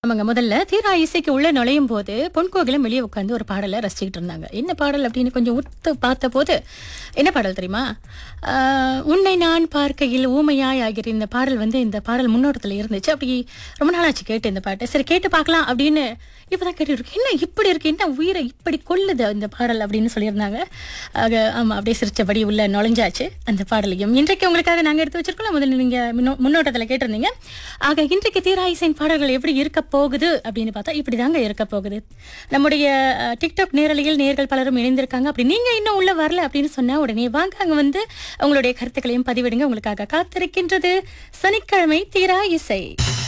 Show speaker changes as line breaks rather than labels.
ஆமாங்க முதல்ல தீரா இசைக்கு உள்ள நுழையும் போது பொன்கோகிலம் வெளியே உட்காந்து ஒரு பாடலை ரசிச்சுக்கிட்டு இருந்தாங்க என்ன பாடல் அப்படின்னு கொஞ்சம் உத்து பார்த்த போது என்ன பாடல் தெரியுமா ஆஹ், உன்னை நான் பார்க்கையில் ஊமையாய் ஆகிற இந்த பாடல் வந்து இந்த பாடல் முன்னோட்டத்தில் இருந்துச்சு அப்படி ரொம்ப நாளாச்சு கேட்டு இந்த பாட்டை சரி கேட்டு பார்க்கலாம் அப்படின்னு இப்பதான் கேட்டு இருக்கு என்ன இப்படி இருக்கு என்ன உயிரை இப்படி கொல்லுது இந்த பாடல் அப்படின்னு சொல்லியிருந்தாங்க ஆக ஆமா அப்படியே சிரிச்சபடி உள்ள நுழைஞ்சாச்சு அந்த பாடலையும் இன்றைக்கு உங்களுக்காக நாங்க எடுத்து வச்சிருக்கோம் முதல்ல நீங்க முன்னோ- முன்னோட்டத்துல கேட்டிருந்தீங்க ஆக இன்றைக்கு தீராயிசைன் பாடல்கள் எப்படி இருக்க போகுது அப்படின்னு பார்த்தா இப்படிதாங்க இருக்க போகுது நம்முடைய அஹ், டிக்டாக் நேரலையில் நேர்கள் பலரும் இணைந்திருக்காங்க அப்படி நீங்க இன்னும் உள்ள வரல அப்படின்னு சொன்னா உடனே வாங்க அங்க வந்து உங்களுடைய கருத்துக்களையும் பதிவிடுங்க உங்களுக்காக காத்திருக்கின்றது சனிக்கிழமை தீரா இசை